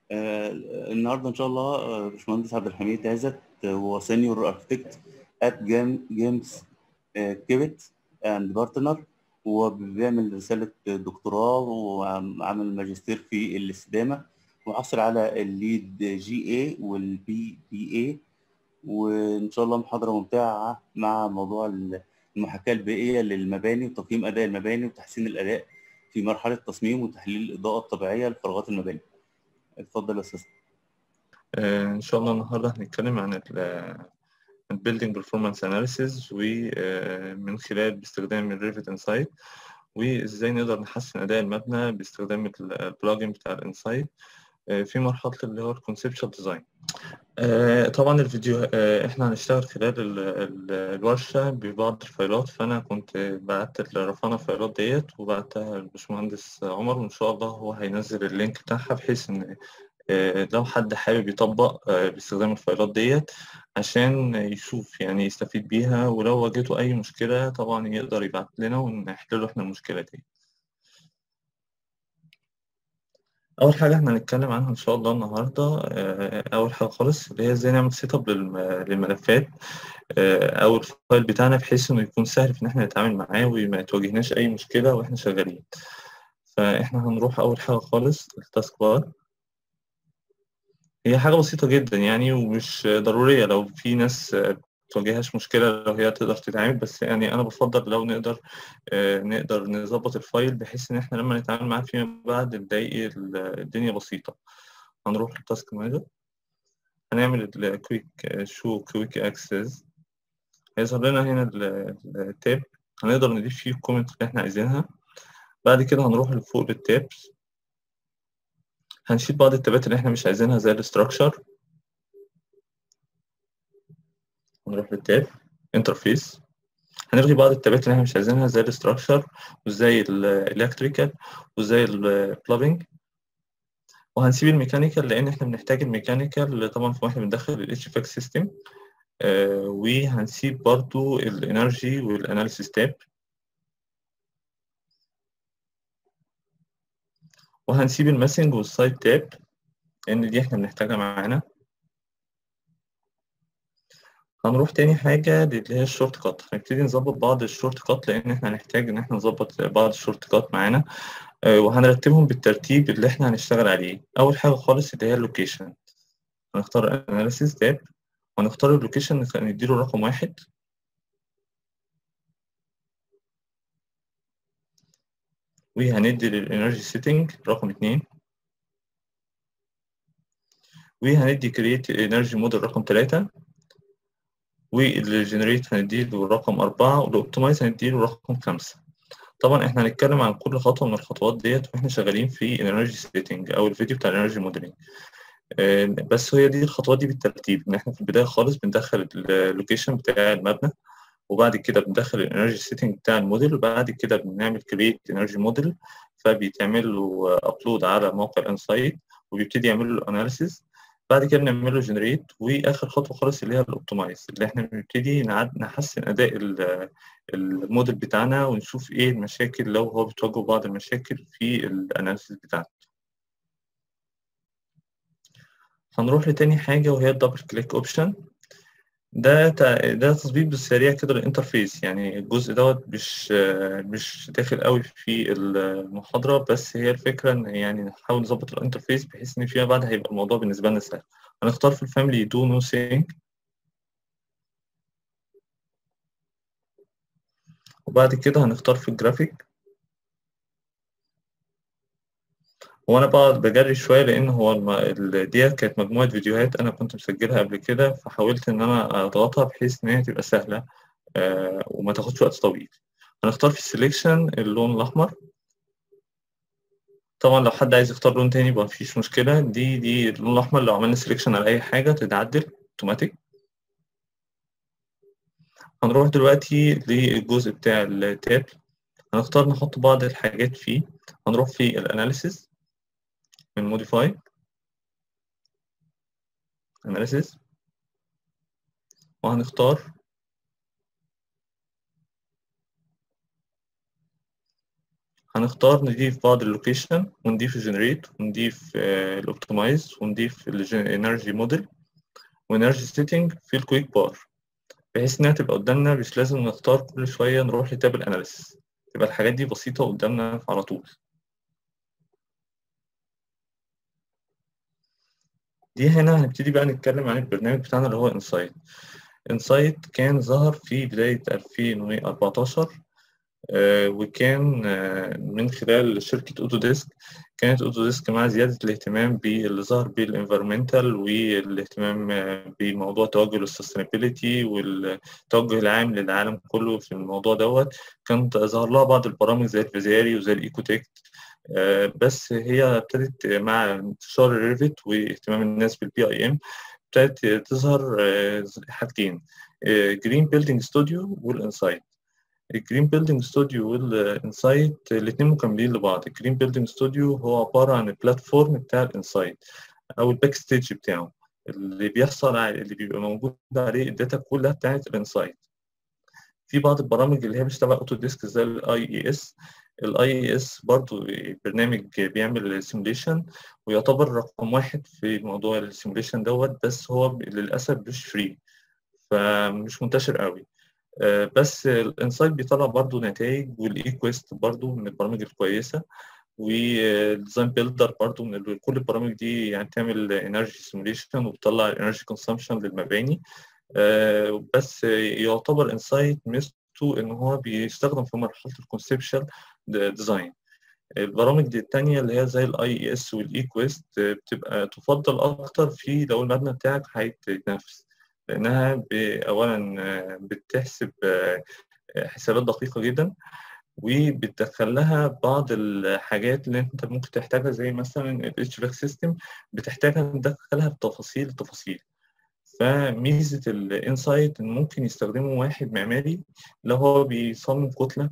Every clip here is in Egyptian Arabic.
آه، النهارده ان شاء الله آه، باشمهندس عبد الحميد عزت آه، هو سينيور اركتكت ات جيمس كيبت اند بارتنر وبيعمل رساله دكتوراه وعامل ماجستير في الاستدامه وحصل على الليد جي اي والبي بي اي وان شاء الله محاضره ممتعه مع موضوع المحاكاه البيئيه للمباني وتقييم اداء المباني وتحسين الاداء في مرحله تصميم وتحليل الاضاءه الطبيعيه لفراغات المباني اتفضل يا استاذ آه، إن شاء الله النهاردة هنتكلم عن ال Building Performance Analysis ومن خلال باستخدام ال Revit Insight وإزاي نقدر نحسن أداء المبنى باستخدام البلجن بتاع الانسايت في مرحلة اللي هو الكونسبشوال ديزاين طبعا الفيديو آه، احنا هنشتغل خلال ال- ال- الورشة ببعض الفايلات فأنا كنت بعت لرفعنا الفايلات ديت وبعتها للباشمهندس عمر وإن شاء الله هو هينزل اللينك بتاعها بحيث إن آه، لو حد حابب يطبق آه، باستخدام الفايلات ديت عشان يشوف يعني يستفيد بيها ولو واجهته أي مشكلة طبعا يقدر يبعت لنا ونحل له احنا المشكلة دي أول حاجة احنا هنتكلم عنها إن شاء الله النهاردة آه، أول حاجة خالص اللي هي إزاي نعمل سيت أب للملفات آه، أو الفايل بتاعنا بحيث إنه يكون سهل في إن احنا نتعامل معاه وما تواجهناش أي مشكلة وإحنا شغالين فإحنا هنروح أول حاجة خالص التاسك بار هي حاجة بسيطة جدا يعني ومش ضرورية لو في ناس متواجههاش مشكلة لو هي تقدر تتعامل بس يعني أنا بفضل لو نقدر آه، نقدر نظبط الفايل بحيث إن إحنا لما نتعامل معاه فيما بعد نلاقي ال- الدنيا بسيطة هنروح للتاسك مانجر هنعمل الكويك شو كويك اكسس هيظهر لنا هنا ال- التاب هنقدر نضيف فيه الكومنت اللي إحنا عايزينها بعد كده هنروح لفوق للتابس هنشيل بعض التابات اللي إحنا مش عايزينها زي الاستراكشر هنروح للتاب انترفيس هنلغي بعض التابات اللي احنا مش عايزينها زي الاستراكشر وزي الالكتريكال وزي البلابنج وهنسيب الميكانيكال لان احنا بنحتاج الميكانيكال طبعا في واحنا بندخل الاتش فاك سيستم وهنسيب برضو الانرجي والاناليسيس تاب وهنسيب الماسنج والسايد تاب لان دي احنا بنحتاجها معانا هنروح تاني حاجة اللي هي الشورت كات هنبتدي نظبط بعض الشورت كات لأن احنا هنحتاج إن احنا نظبط بعض الشورت كات معانا آه، وهنرتبهم بالترتيب اللي احنا هنشتغل عليه أول حاجة خالص اللي هي اللوكيشن هنختار اناليسيس تاب وهنختار اللوكيشن نديله رقم واحد وهندي للانرجي سيتنج رقم اتنين وهندي كرييت انرجي موديل رقم تلاتة والجنريت هنديله رقم أربعة والأوبتمايز هنديله رقم خمسة طبعا احنا هنتكلم عن كل خطوة من الخطوات ديت واحنا شغالين في الانرجي سيتنج أو الفيديو بتاع الانرجي موديلنج بس هي دي الخطوات دي بالترتيب ان احنا في البداية خالص بندخل اللوكيشن بتاع المبنى وبعد كده بندخل الانرجي سيتنج بتاع الموديل وبعد كده بنعمل كرييت انرجي موديل فبيتعمل له ابلود على موقع الانسايت وبيبتدي يعمل له اناليسيز بعد كده بنعمل له جنريت واخر خطوه خالص اللي هي الاوبتمايز اللي احنا بنبتدي نعد نحسن اداء ال- الموديل بتاعنا ونشوف ايه المشاكل لو هو بتواجهه بعض المشاكل في الاناليسيز بتاعته هنروح لتاني حاجه وهي الدبل كليك اوبشن ده تع- ده تظبيط بالسريع كده للانترفيس يعني الجزء دوت مش مش داخل قوي في المحاضرة بس هي الفكرة ان يعني نحاول نظبط الانترفيس بحيث ان فيما بعد هيبقى الموضوع بالنسبة لنا سهل هنختار في الفاميلي دو نو سينك وبعد كده هنختار في الجرافيك وانا بقعد بجري شوية لان هو الم... ال- ديت كانت مجموعة فيديوهات انا كنت مسجلها قبل كده فحاولت ان انا اضغطها بحيث ان هي تبقى سهلة آه، وما تاخدش وقت طويل هنختار في السليكشن اللون الأحمر طبعا لو حد عايز يختار لون تاني يبقى مفيش مشكلة دي دي اللون الأحمر لو عملنا سليكشن على أي حاجة تتعدل اوتوماتيك هنروح دلوقتي للجزء بتاع التاب هنختار نحط بعض الحاجات فيه هنروح في الاناليسيس من موديفاي اناليسيس وهنختار هنختار نضيف بعض اللوكيشن ونضيف الجنريت ونضيف الاوبتمايز ونضيف الانرجي موديل وانرجي سيتنج في الكويك بار بحيث انها تبقى قدامنا مش لازم نختار كل شويه نروح لتاب الاناليسيس تبقى الحاجات دي بسيطه قدامنا على طول دي هنا هنبتدي بقى نتكلم عن البرنامج بتاعنا اللي هو انسايت انسايت كان ظهر في بداية 2014 آه وكان آه من خلال شركة أوتوديسك كانت أوتوديسك مع زيادة الاهتمام باللي ظهر بالانفيرمنتال والاهتمام آه بموضوع توجه للسستينابيلتي والتوجه العام للعالم كله في الموضوع دوت كانت ظهر لها بعض البرامج زي الفيزياري وزي الإيكوتكت بس هي ابتدت مع انتشار الريفت واهتمام الناس بالبي اي ام ابتدت تظهر حاجتين جرين بيلدينج ستوديو والانسايت الجرين بيلدينج ستوديو والانسايت الاثنين مكملين لبعض الجرين بيلدينج ستوديو هو عباره عن البلاتفورم بتاع الانسايت او الباك ستيج بتاعه اللي بيحصل اللي بيبقى موجود عليه الداتا كلها بتاعت الانسايت في بعض البرامج اللي هي مش تبع اوتوديسك زي الاي اي اس الاي اي اس برضو برنامج بيعمل سيموليشن ويعتبر رقم واحد في موضوع السيموليشن دوت بس هو للاسف مش فري فمش منتشر قوي بس الانسايت بيطلع برضو نتائج والاي كويست برضو من البرامج الكويسه وديزاين بيلدر برضو من كل البرامج دي يعني تعمل انرجي سيموليشن وبتطلع انرجي كونسامشن للمباني بس يعتبر انسايت ميزته ان هو بيستخدم في مرحله الكونسبشن ديزاين البرامج دي التانية اللي هي زي الاي اي اس والاي كويست بتبقى تفضل اكتر في لو المبنى بتاعك هيتنافس لانها اولا بتحسب حسابات دقيقة جدا وبتدخل لها بعض الحاجات اللي انت ممكن تحتاجها زي مثلا الاتش فاك سيستم بتحتاجها تدخلها بتفاصيل التفاصيل فميزة الانسايت ان ممكن يستخدمه واحد معماري لو هو بيصمم كتلة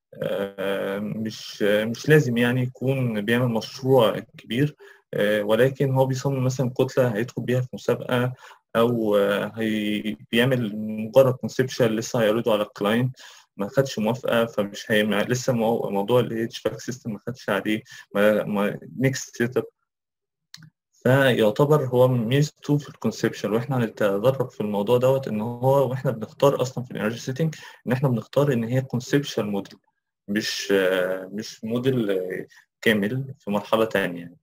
مش مش لازم يعني يكون بيعمل مشروع كبير ولكن هو بيصمم مثلا كتلة هيدخل بيها في مسابقة أو هي بيعمل مجرد كونسبشن لسه هيعرضه على الكلاينت ما خدش موافقة فمش هي لسه موضوع الاتش فاك سيستم ما خدش عليه نيكست سيت اب فيعتبر هو ميزته في الكونسبشن واحنا هنتدرب في الموضوع دوت ان هو واحنا بنختار اصلا في الانرجي سيتنج ان احنا بنختار ان هي كونسبشن موديل مش مش موديل كامل في مرحلة تانية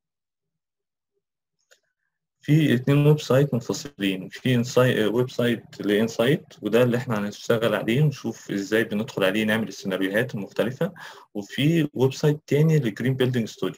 في اتنين ويب سايت منفصلين في انسايت ويب سايت لانسايت وده اللي احنا هنشتغل عليه ونشوف ازاي بندخل عليه نعمل السيناريوهات المختلفة وفي ويب سايت تاني لجرين بيلدينج ستوديو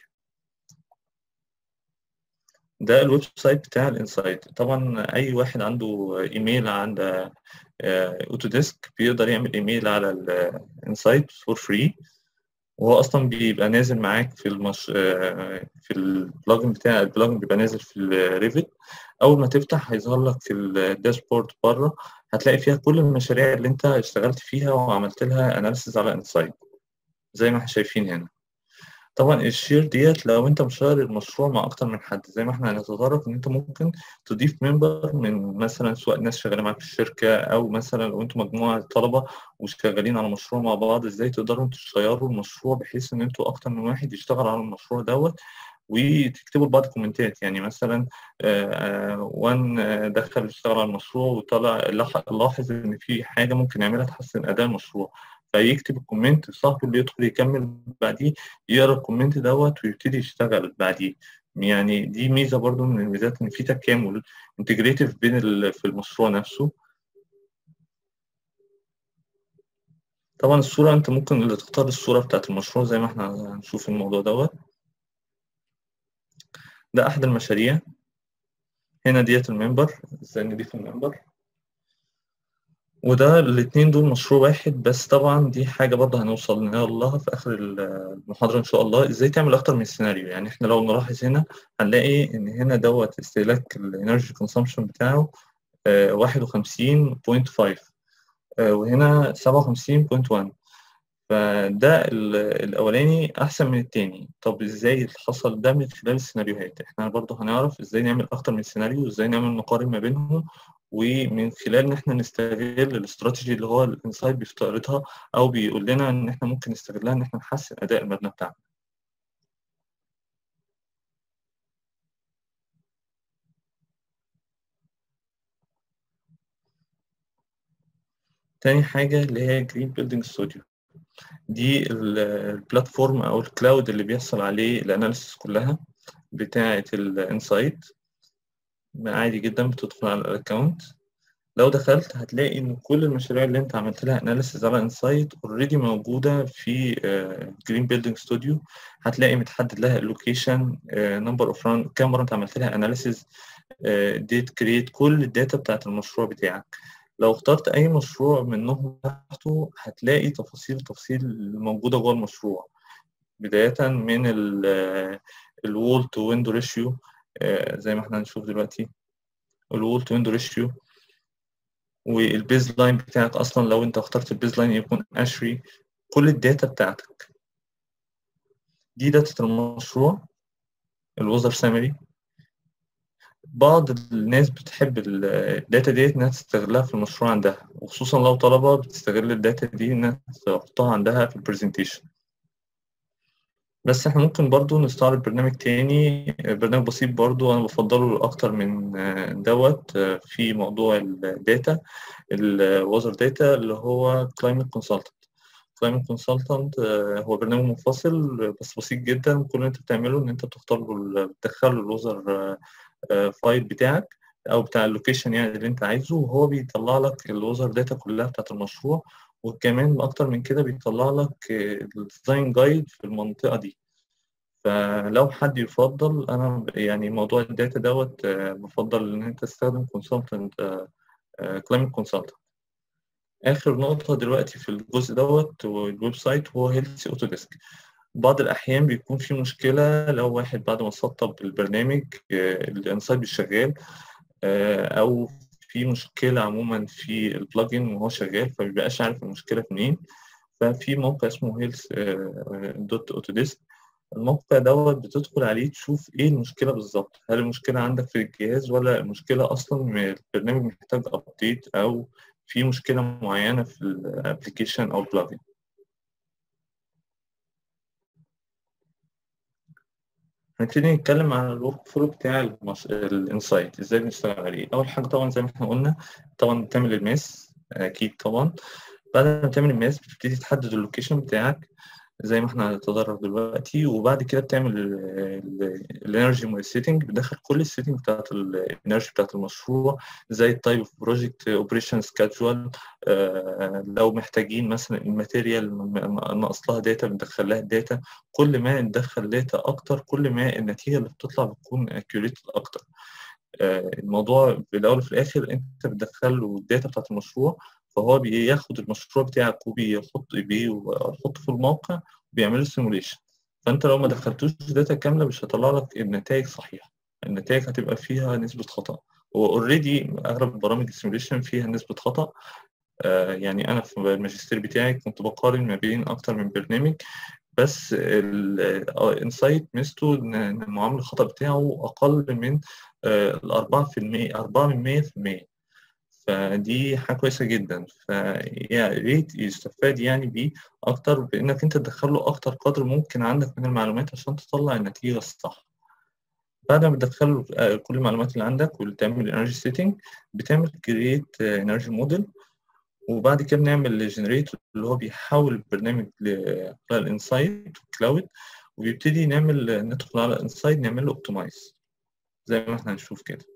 ده الويب سايت بتاع الانسايت طبعا اي واحد عنده ايميل عند اوتوديسك بيقدر يعمل ايميل على الانسايت فور فري وهو اصلا بيبقى نازل معاك في المش... في البلجن بتاع البلجن بيبقى نازل في الريفت اول ما تفتح هيظهر لك في الداشبورد بره هتلاقي فيها كل المشاريع اللي انت اشتغلت فيها وعملت لها اناليسيز على انسايت زي ما احنا شايفين هنا طبعا الشير ديت لو انت مشار المشروع مع اكتر من حد زي ما احنا هنتطرق ان انت ممكن تضيف ممبر من مثلا سواء ناس شغاله معاك في الشركه او مثلا لو انتوا مجموعه طلبه وشغالين على مشروع مع بعض ازاي تقدروا تشيروا المشروع بحيث ان انتوا اكتر من واحد يشتغل على المشروع دوت وتكتبوا لبعض كومنتات يعني مثلا وان دخل يشتغل على المشروع وطلع لاحظ ان في حاجه ممكن يعملها تحسن اداء المشروع فيكتب الكومنت صاحبه اللي يدخل يكمل بعديه يقرا الكومنت دوت ويبتدي يشتغل بعديه يعني دي ميزه برضو من الميزات ان في تكامل انتجريتيف بين في المشروع نفسه طبعا الصوره انت ممكن اللي تختار الصوره بتاعت المشروع زي ما احنا هنشوف الموضوع دوت ده احد المشاريع هنا ديت الممبر ازاي نضيف الممبر وده الاتنين دول مشروع واحد بس طبعا دي حاجة برضه هنوصل لها في آخر المحاضرة إن شاء الله إزاي تعمل أكتر من سيناريو يعني إحنا لو نلاحظ هنا هنلاقي إن هنا دوت استهلاك الإنرجي كونسامشن بتاعه واحد وخمسين بوينت فايف وهنا سبعة وخمسين بوينت وان فده الأولاني أحسن من التاني طب إزاي حصل ده من خلال السيناريوهات إحنا برضه هنعرف إزاي نعمل أكتر من سيناريو إزاي نعمل نقارن ما بينهم ومن خلال ان احنا نستغل الاستراتيجي اللي هو الانسايت بيفترضها او بيقول لنا ان احنا ممكن نستغلها ان احنا نحسن اداء المبنى بتاعنا تاني حاجة اللي هي جرين بيلدينج ستوديو دي البلاتفورم او الكلاود اللي بيحصل عليه الاناليسيس كلها بتاعة الانسايت عادي جدا بتدخل على الاكونت لو دخلت هتلاقي ان كل المشاريع اللي انت عملت لها اناليسيس على انسايت اوريدي موجوده في جرين بيلدينج ستوديو هتلاقي متحدد لها اللوكيشن نمبر اوف ران كام مره انت عملت لها اناليسيس ديت كريت كل الداتا بتاعت المشروع بتاعك لو اخترت اي مشروع منهم تحته هتلاقي تفاصيل تفاصيل موجوده جوه المشروع بدايه من الوول تو ويندو ريشيو زي ما احنا هنشوف دلوقتي الوول تو ويندو ريشيو والبيز لاين بتاعك اصلا لو انت اخترت البيز لاين يكون اشري كل الداتا بتاعتك دي داتا المشروع الوزر سامري بعض الناس بتحب الداتا ديت انها تستغلها في المشروع عندها وخصوصا لو طلبة بتستغل الداتا دي انها تحطها عندها في البرزنتيشن بس احنا ممكن برضو نستعرض برنامج تاني برنامج بسيط برضو انا بفضله اكتر من دوت في موضوع الداتا الوزر داتا اللي هو كلايمت كونسلتنت كلايمت كونسلتنت هو برنامج منفصل بس بسيط جدا كل اللي انت بتعمله ان انت بتختار له بتدخل له الوزر فايل بتاعك او بتاع اللوكيشن يعني اللي انت عايزه وهو بيطلع لك الوزر داتا كلها بتاعت المشروع وكمان اكتر من كده بيطلع لك الديزاين جايد في المنطقه دي فلو حد يفضل انا يعني موضوع الداتا دوت بفضل ان انت تستخدم كونسلتنت كلايمت كونسلتنت اخر نقطه دلوقتي في الجزء دوت والويب سايت هو هيلثي اوتو ديسك بعض الأحيان بيكون في مشكلة لو واحد بعد ما سطب البرنامج الانسايت مش شغال أو في مشكلة عموما في البلجن وهو شغال فمبيبقاش عارف المشكلة منين ففي موقع اسمه هيلث دوت اوتوديسك الموقع دوت بتدخل عليه تشوف ايه المشكلة بالظبط هل المشكلة عندك في الجهاز ولا المشكلة أصلا البرنامج محتاج أبديت أو في مشكلة معينة في الابلكيشن أو البلجن هنبتدي نتكلم عن الورك فلو بتاع المش... الانسايت ازاي بنشتغل عليه اول حاجه طبعا زي ما احنا قلنا طبعا بتعمل الماس اكيد طبعا بعد ما تعمل الماس بتبتدي تحدد اللوكيشن بتاعك زي ما احنا هنتدرب دلوقتي وبعد كده بتعمل الانرجي مود سيتنج بتدخل كل السيتنج بتاعت الانرجي بتاعت المشروع زي التايب اوف بروجكت اوبريشن سكادجوال لو محتاجين مثلا الماتيريال ناقص لها داتا بندخل لها الداتا كل ما ندخل داتا اكتر كل ما النتيجه اللي بتطلع بتكون اكيوريت اكتر الموضوع في الاول وفي الاخر انت بتدخل له الداتا بتاعت المشروع فهو بياخد المشروع بتاعك وبيحط بيحطه في الموقع وبيعمل سيموليشن فانت لو ما دخلتوش داتا كامله مش هيطلع لك النتائج صحيحه النتائج هتبقى فيها نسبه خطا هو اوريدي اغلب برامج السيموليشن فيها نسبه خطا آه يعني انا في الماجستير بتاعي كنت بقارن ما بين اكتر من برنامج بس الانسايت ميزته ان معامل الخطا بتاعه اقل من الأربعة في المية أربعة من مية في المية فدي حاجة كويسة جدا فيا ريت يستفاد يعني بيه أكتر بإنك أنت تدخله أكتر قدر ممكن عندك من المعلومات عشان تطلع النتيجة الصح بعد ما بتدخل كل المعلومات اللي عندك وتعمل انرجي سيتنج بتعمل كرييت انرجي موديل وبعد كده بنعمل جنريتور اللي هو بيحول البرنامج للانسايت كلاود وبيبتدي نعمل ندخل على الانسايت نعمل له اوبتمايز زي ما احنا هنشوف كده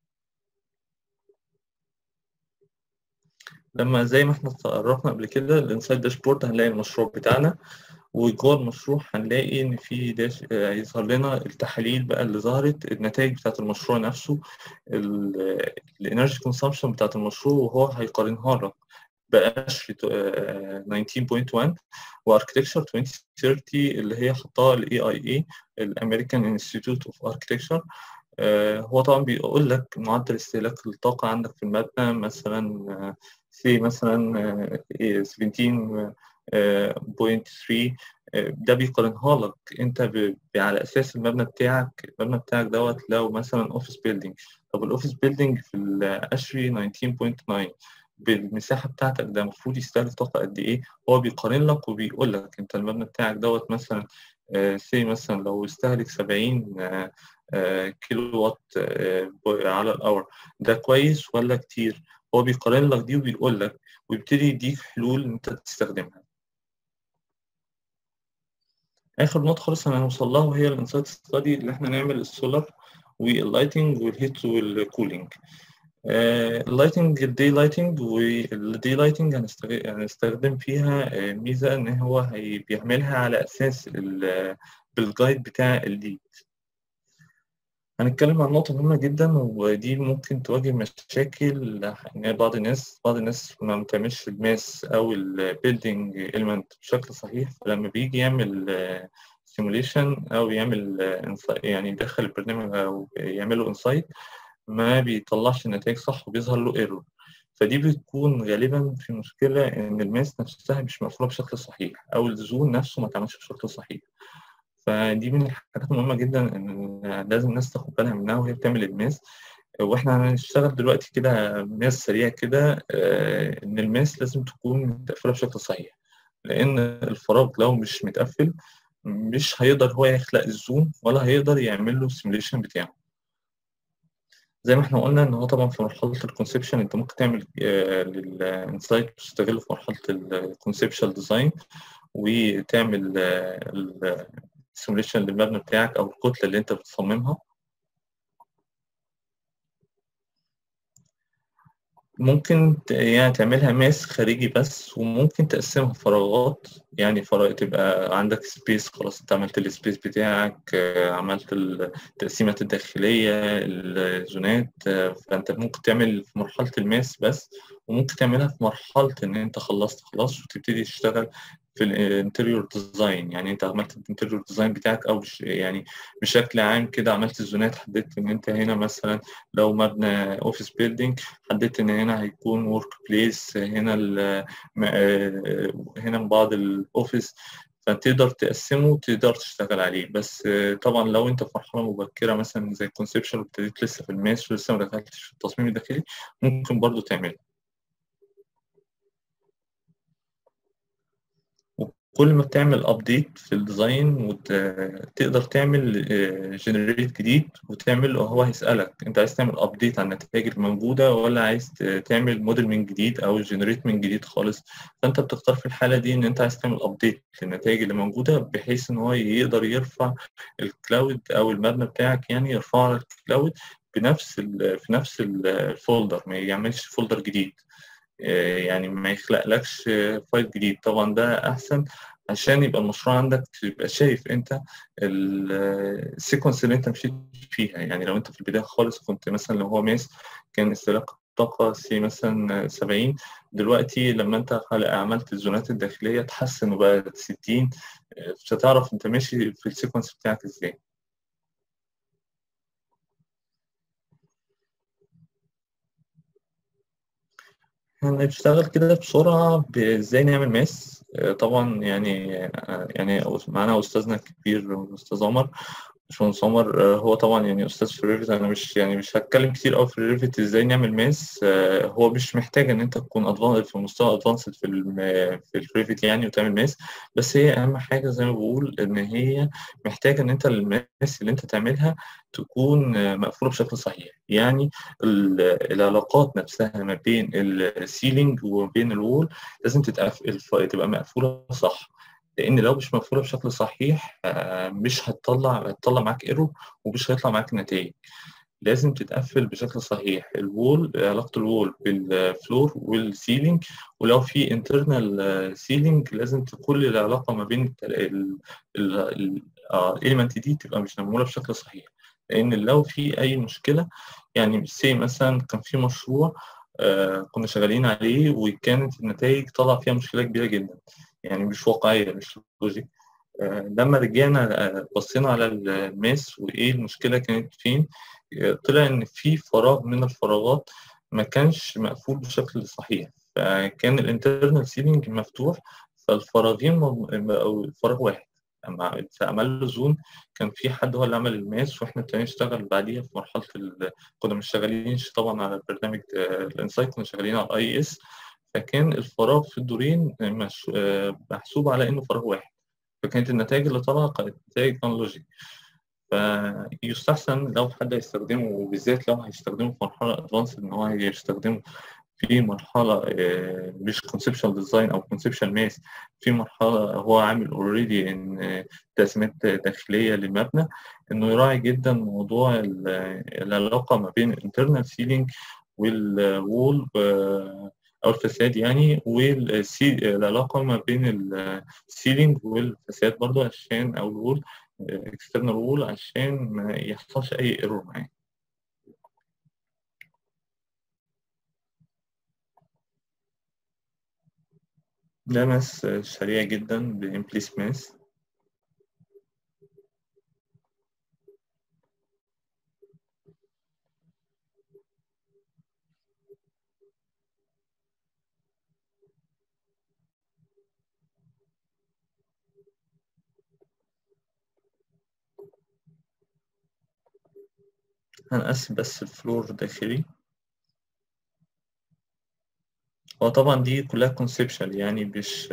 لما زي ما احنا تعرفنا قبل كده الانسايد داشبورد هنلاقي المشروع بتاعنا وجوه المشروع هنلاقي ان في داش يظهر لنا التحاليل بقى اللي ظهرت النتائج بتاعت المشروع نفسه الانرجي كونسامشن بتاعت المشروع وهو هيقارنها لك بقاش 19.1 واركتكشر 2030 اللي هي حطها الاي اي اي الامريكان انستيتيوت اوف اركتكشر هو طبعا بيقول لك معدل استهلاك الطاقة عندك في المبنى مثلا سي مثلا 17 بوينت 3 ده بيقارنها لك انت ب... على اساس المبنى بتاعك المبنى بتاعك دوت لو مثلا اوفيس بيلدينج طب الاوفيس بيلدينج في الاشري 19.9 بالمساحه بتاعتك ده المفروض يستهلك طاقه قد ايه هو بيقارن لك وبيقول لك انت المبنى بتاعك دوت مثلا سي مثلا لو استهلك 70 كيلو وات على الاور ده كويس ولا كتير هو بيقارن لك دي وبيقول لك ويبتدي يديك حلول انت تستخدمها اخر نقطه خالص انا هوصل لها وهي الانسايت ستادي اللي احنا نعمل السولار واللايتنج والهيت والكولينج اللايتنج الدي لايتنج والدي لايتنج هنستخدم فيها ميزه ان هو هي بيعملها على اساس بالجايد بتاع الليد هنتكلم عن نقطة مهمة جدا ودي ممكن تواجه مشاكل إن بعض الناس بعض الناس ما بتعملش الماس أو البيلدينج إيلمنت بشكل صحيح فلما بيجي يعمل سيموليشن أو يعمل يعني يدخل البرنامج أو يعمل له انسايت ما بيطلعش النتائج صح وبيظهر له ايرور فدي بتكون غالبا في مشكلة إن الماس نفسها مش مقفولة بشكل صحيح أو الزون نفسه ما اتعملش بشكل صحيح فدي من الحاجات المهمة جدا إن لازم الناس تاخد بالها منها وهي بتعمل الماس واحنا هنشتغل دلوقتي كده ماس سريع كده إن الماس لازم تكون متقفلة بشكل صحيح لأن الفراغ لو مش متقفل مش هيقدر هو يخلق الزوم ولا هيقدر يعمل له السيموليشن بتاعه زي ما احنا قلنا ان هو طبعا في مرحله الكونسبشن انت ممكن تعمل الانسايت تستغله في مرحله الكونسبشال ديزاين وتعمل السيموليشن للمبنى بتاعك او الكتله اللي انت بتصممها ممكن يعني تعملها ماس خارجي بس وممكن تقسمها فراغات يعني فراغ تبقى عندك سبيس خلاص انت عملت السبيس بتاعك عملت التقسيمات الداخلية الزونات فانت ممكن تعمل في مرحلة الماس بس وممكن تعملها في مرحلة ان انت خلصت خلاص وتبتدي تشتغل في الانتريور ديزاين يعني انت عملت الانتريور ديزاين بتاعك او يعني بشكل عام كده عملت الزونات حددت ان انت هنا مثلا لو مبنى اوفيس بيلدينج حددت ان هنا هيكون ورك بليس هنا هنا بعض الاوفيس فتقدر تقسمه وتقدر تشتغل عليه بس طبعا لو انت في مرحله مبكره مثلا زي الكونسبشن وابتديت لسه في الماس ولسه ما دخلتش في التصميم الداخلي ممكن برضو تعمله كل ما بتعمل ابديت في الديزاين وتقدر تعمل جنريت جديد وتعمل هو هيسألك انت عايز تعمل ابديت على النتائج الموجودة ولا عايز تعمل موديل من جديد او جنريت من جديد خالص فانت بتختار في الحالة دي ان انت عايز تعمل ابديت للنتائج اللي موجودة بحيث ان هو يقدر يرفع الكلاود او المبنى بتاعك يعني يرفعه على الكلاود بنفس ال في نفس الفولدر ما يعملش فولدر جديد يعني ما يخلقلكش فايل جديد طبعا ده احسن عشان يبقى المشروع عندك تبقى شايف انت السيكونس اللي انت مشيت فيها يعني لو انت في البدايه خالص كنت مثلا لو هو ماس كان استهلاك طاقة سي مثلا 70 دلوقتي لما انت عملت الزونات الداخلية تحسن وبقت 60 مش هتعرف انت ماشي في السيكونس بتاعك ازاي هنشتغل كده بسرعة ازاي نعمل ماس طبعا يعني يعني معانا استاذنا الكبير استاذ عمر باشمهندس عمر هو طبعا يعني استاذ في الريفت انا مش يعني مش هتكلم كتير قوي في الريفت ازاي نعمل ماس هو مش محتاج ان انت تكون في مستوى ادفانسد في في الريفت يعني وتعمل ماس بس هي اهم حاجه زي ما بقول ان هي محتاجه ان انت الماس اللي انت تعملها تكون مقفوله بشكل صحيح يعني العلاقات نفسها ما بين السيلينج وبين الوول لازم تتقفل تبقى مقفوله صح لان لو مش مقفوله بشكل صحيح مش هتطلع هتطلع معاك ايرور ومش هيطلع معاك نتائج لازم تتقفل بشكل صحيح الوول علاقه الوول بالفلور والسيلينج ولو في انترنال سيلينج لازم كل العلاقه ما بين الاليمنت دي تبقى مش معموله بشكل صحيح لان لو في اي مشكله يعني سي مثلا كان في مشروع كنا شغالين عليه وكانت النتائج طلع فيها مشكله كبيره جدا يعني مش واقعية مش لوجيك لما رجعنا بصينا على الماس وإيه المشكلة كانت فين طلع إن في فراغ من الفراغات ما كانش مقفول بشكل صحيح فكان الانترنال سيلينج مفتوح فالفراغين م- أو فراغ واحد أما فعمل له زون كان في حد هو اللي عمل الماس واحنا ابتدينا نشتغل بعديها في مرحله ال... كنا مش شغالين طبعا على برنامج الانسايت كنا شغالين على اي اس فكان الفراغ في الدورين مش... آه، محسوب على انه فراغ واحد فكانت النتائج اللي طالعه كانت نتائج انالوجي فيستحسن لو حد هيستخدمه وبالذات لو هيستخدمه في مرحله ادفانس ان هو هيستخدمه في مرحله آه، مش كونسبشوال ديزاين او كونسبشوال ماس في مرحله هو عامل اوريدي ان تقسيمات داخليه للمبنى انه يراعي جدا موضوع ال- العلاقه ما بين الانترنال سيلينج والوول او الفساد يعني والعلاقه ما بين السيلينج والفساد برضو عشان او الوول اكسترنال وول عشان ما يحصلش اي ايرور معاه ده ماس سريع جدا بإمبليس ماس هنقسم بس الفلور داخلي هو طبعا دي كلها كونسبشن يعني مش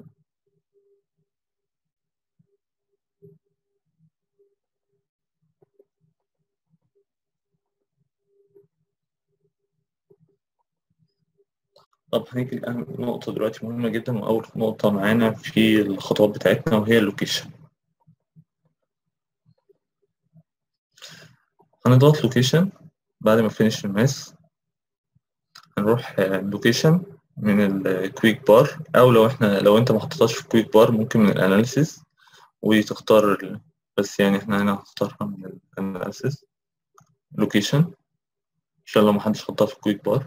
طب هنيجي لأهم نقطة دلوقتي مهمة جدا وأول نقطة معانا في الخطوات بتاعتنا وهي اللوكيشن هنضغط لوكيشن بعد ما فينيش الماس هنروح لوكيشن من الكويك بار أو لو احنا لو انت ما حطيتهاش في الكويك بار ممكن من الأناليسيس وتختار ال... بس يعني احنا هنا هنختارها من الأناليسيس لوكيشن عشان لو محدش حطها في الكويك بار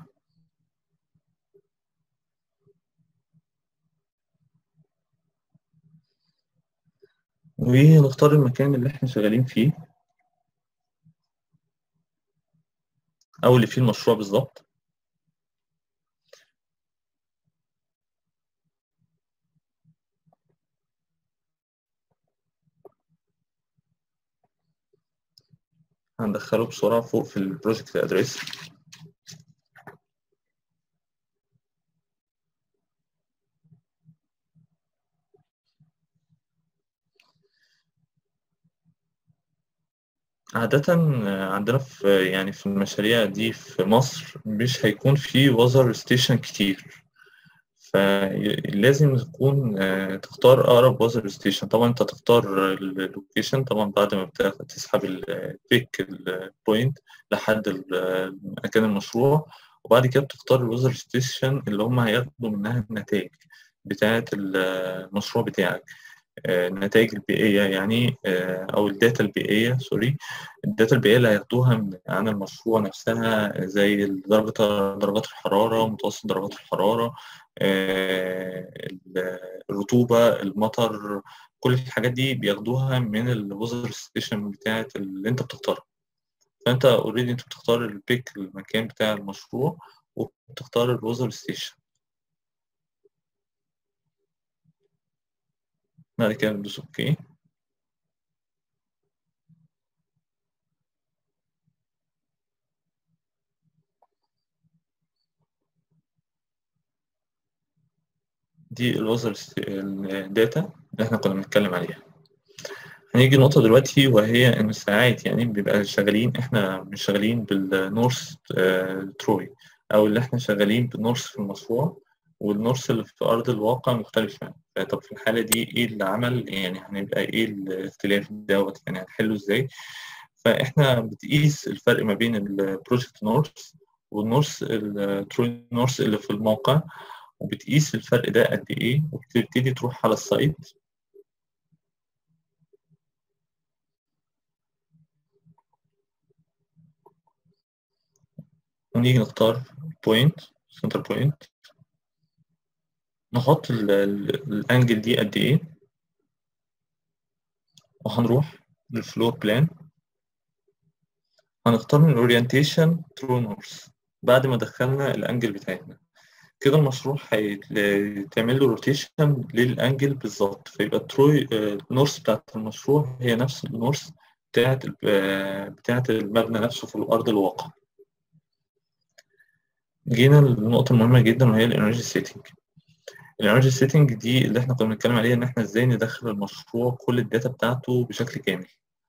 ونختار المكان اللي احنا شغالين فيه أو اللي فيه المشروع بالظبط هندخله بسرعة فوق في البروجكت ادريس عادة عندنا في يعني في المشاريع دي في مصر مش هيكون في وزر ستيشن كتير فلازم تكون تختار أقرب وزر ستيشن طبعا أنت تختار اللوكيشن طبعا بعد ما تسحب البيك البوينت لحد مكان المشروع وبعد كده بتختار الوزر ستيشن اللي هم هياخدوا منها النتائج بتاعة المشروع بتاعك النتائج البيئية يعني أو الداتا البيئية سوري الداتا البيئية اللي هياخدوها عن المشروع نفسها زي درجة درجات الحرارة متوسط درجات الحرارة الرطوبة المطر كل الحاجات دي بياخدوها من الوزر ستيشن بتاعت اللي انت بتختارها فانت اوريدي انت بتختار البيك المكان بتاع المشروع وبتختار الوزر ستيشن بعد كده ندوس اوكي دي الوزر الداتا اللي احنا كنا بنتكلم عليها هنيجي نقطة دلوقتي وهي إن ساعات يعني بيبقى شغالين إحنا مش شغالين بالنورث تروي أو اللي إحنا شغالين بالنورث في المشروع والنورث اللي في أرض الواقع مختلف يعني طب في الحالة دي إيه اللي عمل يعني هنبقى إيه الاختلاف دوت يعني هنحله إزاي فإحنا بتقيس الفرق ما بين البروجكت نورث والنورث التروي نورث اللي في الموقع وبتقيس الفرق ده قد إيه وبتبتدي تروح على السايت ونيجي نختار بوينت سنتر بوينت نحط الانجل دي قد ايه وهنروح للفلور بلان هنختار من الاورينتيشن ترو نورث بعد ما دخلنا الانجل بتاعتنا كده المشروع هيتعمل له روتيشن للانجل بالظبط فيبقى التروي النورث بتاعت المشروع هي نفس النورث بتاعت بتاعت المبنى نفسه في الارض الواقع جينا للنقطة المهمة جدا وهي الانرجي سيتنج الانرجي سيتنج دي اللي احنا كنا بنتكلم عليها ان احنا ازاي ندخل المشروع كل الداتا بتاعته بشكل كامل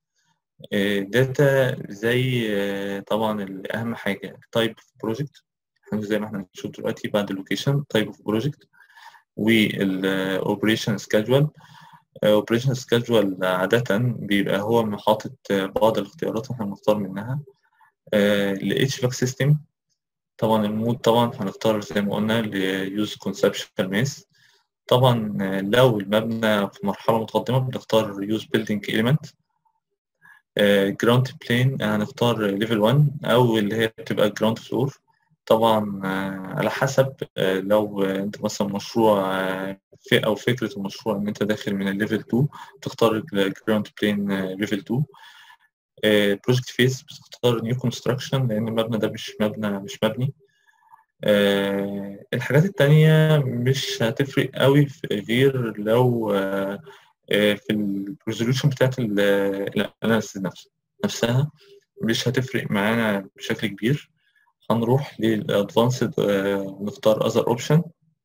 داتا زي طبعا اهم حاجة تايب بروجكت زي ما احنا هنشوف دلوقتي بعد اللوكيشن تايب اوف بروجكت والاوبريشن سكادجول اوبريشن سكادجول عادة بيبقى هو حاطط بعض الاختيارات احنا بنختار منها الاتش فاك سيستم طبعا المود طبعا هنختار زي ما قلنا ليوز كونسبشن ماس طبعا لو المبنى في مرحلة متقدمة بنختار يوز بيلدينج إيليمنت جراوند بلين هنختار ليفل 1 أو اللي هي بتبقى جراوند فلور طبعا على حسب لو انت مثلا مشروع في او فكره المشروع ان انت داخل من الليفل 2 بتختار الجراوند بلين ليفل 2 بروجكت فيس بتختار نيو كونستراكشن لان المبنى ده مش مبنى مش مبني الحاجات التانية مش هتفرق قوي غير لو في الريزولوشن بتاعت الاناليسيس نفسه نفسها مش هتفرق معانا بشكل كبير هنروح للادفانسد نختار other option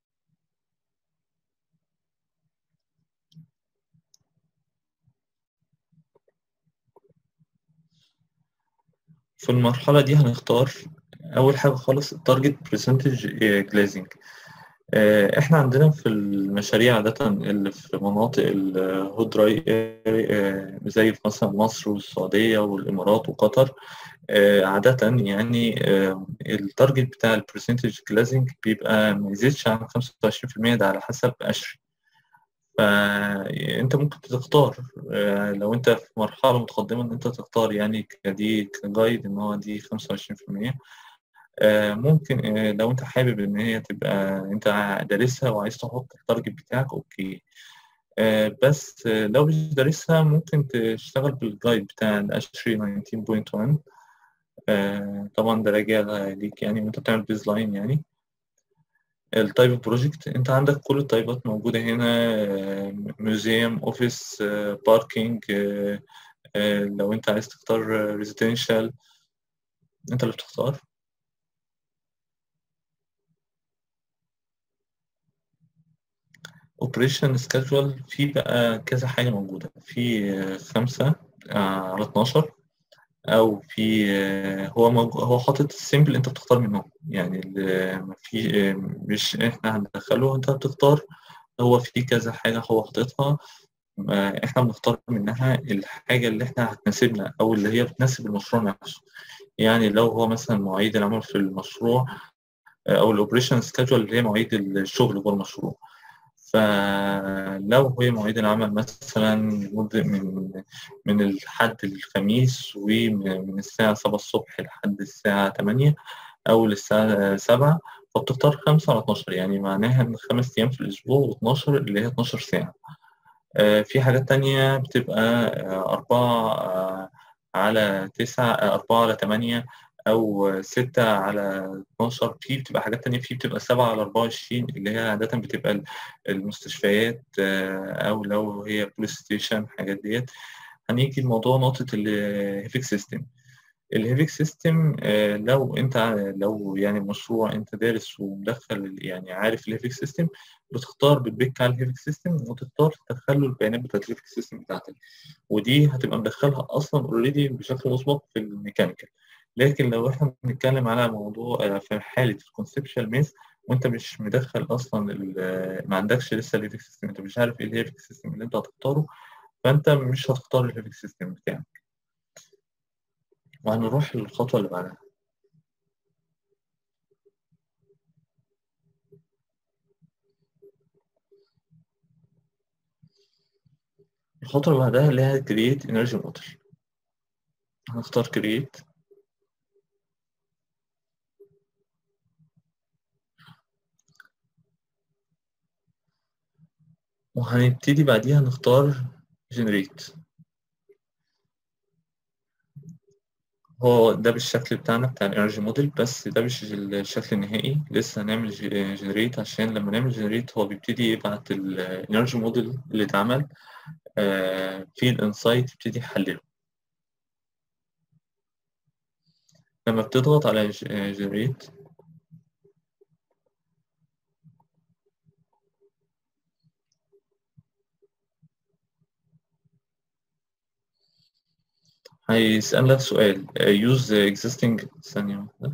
في المرحلة دي هنختار أول حاجة خالص التارجت برسنتج جلازنج احنا عندنا في المشاريع عادة اللي في مناطق الهود دراي زي في مثلا مصر والسعودية والإمارات وقطر عادة يعني التارجت بتاع البرسنتج جلازنج بيبقى ما يزيدش عن 25% ده على حسب قشر فأنت ممكن تختار لو أنت في مرحلة متقدمة إن أنت تختار يعني دي كجايد إن هو دي 25% ممكن لو انت حابب ان هي تبقى انت دارسها وعايز تحط التارجت بتاعك اوكي بس لو مش دارسها ممكن تشتغل بالجايد بتاع الاشري 19.1 طبعا ده راجع ليك يعني وانت بتعمل بيز لاين يعني التايب بروجكت انت عندك كل التايبات موجودة هنا ميوزيوم اوفيس باركينج لو انت عايز تختار ريزيدنشال انت اللي بتختار اوبريشن سكادجول في بقى كذا حاجة موجودة في خمسة على 12 أو في هو هو حاطط السيمبل أنت بتختار منهم يعني في مش إحنا هندخله أنت بتختار هو في كذا حاجة هو حاططها إحنا بنختار منها الحاجة اللي إحنا هتناسبنا أو اللي هي بتناسب المشروع نفسه يعني لو هو مثلا مواعيد العمل في المشروع أو الأوبريشن سكادجول اللي هي مواعيد الشغل جوه المشروع فلو هي مواعيد العمل مثلا من من الحد الخميس ومن الساعة سبعة الصبح لحد الساعة تمانية أو للساعة سبعة فبتختار خمسة على اتناشر يعني معناها إن خمس أيام في الأسبوع واتناشر اللي هي اتناشر ساعة في حاجات تانية بتبقى أربعة على تسعة أربعة على تمانية أو ستة على 12 في بتبقى حاجات تانية في بتبقى سبعة على 24 اللي هي عادة بتبقى المستشفيات أو لو هي بوليس ستيشن الحاجات ديت هنيجي لموضوع نقطة الهيفيك سيستم الهيفيك سيستم لو انت لو يعني مشروع انت دارس ومدخل يعني عارف الهيفيك سيستم بتختار بتبيك على الهيفيك سيستم وتختار تدخل له البيانات بتاعت الهيفيك سيستم بتاعتك ودي هتبقى مدخلها اصلا اوريدي بشكل مسبق في الميكانيكال لكن لو احنا بنتكلم على موضوع في حالة الكونسبشال ميث وانت مش مدخل اصلا ما عندكش لسه الهيفيك سيستم انت مش عارف ايه الهيفيك سيستم اللي انت هتختاره فانت مش هتختار الهيفيك سيستم بتاعك وهنروح للخطوة اللي بعدها الخطوة اللي بعدها اللي هي create energy model هنختار create وهنبتدي بعديها نختار generate هو ده بالشكل بتاعنا بتاع الانرجي موديل بس ده مش الشكل النهائي لسه هنعمل جنريت عشان لما نعمل جنريت هو بيبتدي يبعت الانرجي موديل اللي اتعمل في الانسايت يبتدي يحلله لما بتضغط على جنريت هيسألك سؤال use existing ثانية واحدة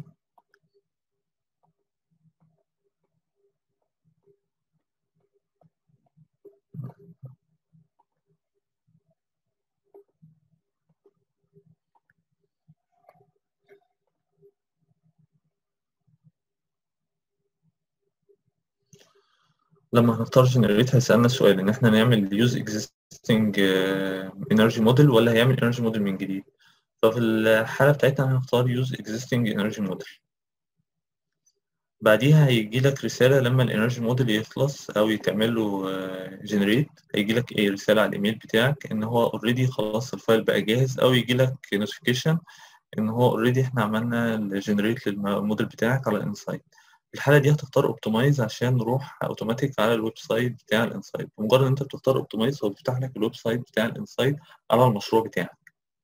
لما هنختار جنريت هيسألنا سؤال إن إحنا نعمل use existing energy model ولا هيعمل energy model من جديد ففي الحالة بتاعتنا هنختار use existing energy model بعديها هيجي لك رسالة لما الانرجي موديل يخلص أو يتعمل له جنريت هيجي لك إيه رسالة على الإيميل بتاعك إن هو أوريدي خلاص الفايل بقى جاهز أو يجي لك نوتيفيكيشن إن هو أوريدي إحنا عملنا الجنريت للموديل بتاعك على الإنسايت في الحالة دي هتختار اوبتمايز عشان نروح اوتوماتيك على الويب سايت بتاع الانسايت بمجرد ان انت بتختار اوبتمايز هو بيفتح لك الويب سايت بتاع الانسايت على المشروع بتاعك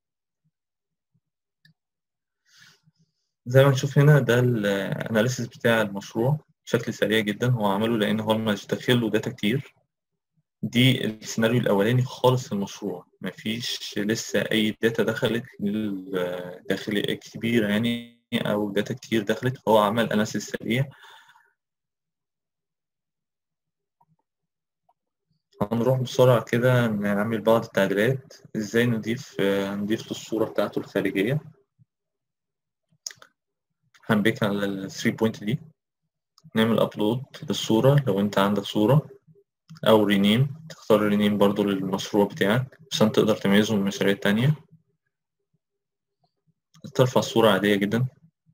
زي ما نشوف هنا ده الاناليسيس بتاع المشروع بشكل سريع جدا هو عمله لان هو مش داخل له داتا كتير دي السيناريو الاولاني خالص في المشروع مفيش لسه اي داتا دخلت داخل كبيره يعني او داتا كتير دخلت فهو عمل اناليسيس سريع هنروح بسرعة كده نعمل بعض التعديلات ازاي نضيف نضيف الصورة بتاعته الخارجية هنبيك على ال 3 بوينت دي نعمل ابلود للصورة لو انت عندك صورة او رينيم تختار رينيم برضو للمشروع بتاعك عشان تقدر تميزه من المشاريع التانية ترفع الصورة عادية جدا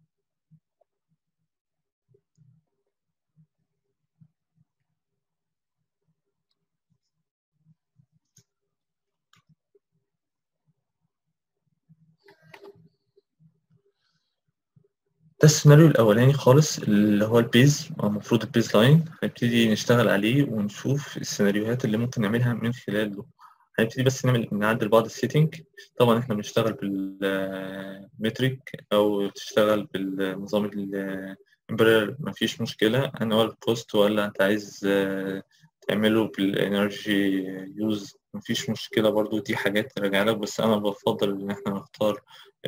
ده السيناريو الأولاني خالص اللي هو البيز المفروض البيز لاين هنبتدي نشتغل عليه ونشوف السيناريوهات اللي ممكن نعملها من خلاله هنبتدي بس نعمل نعدل بعض السيتنج طبعا احنا بنشتغل بالمتريك أو تشتغل بالنظام الامبرير مفيش مشكلة أنا ولا الكوست ولا أنت عايز تعمله بالانرجي يوز مفيش مشكلة برضو دي حاجات راجع لك بس أنا بفضل إن احنا نختار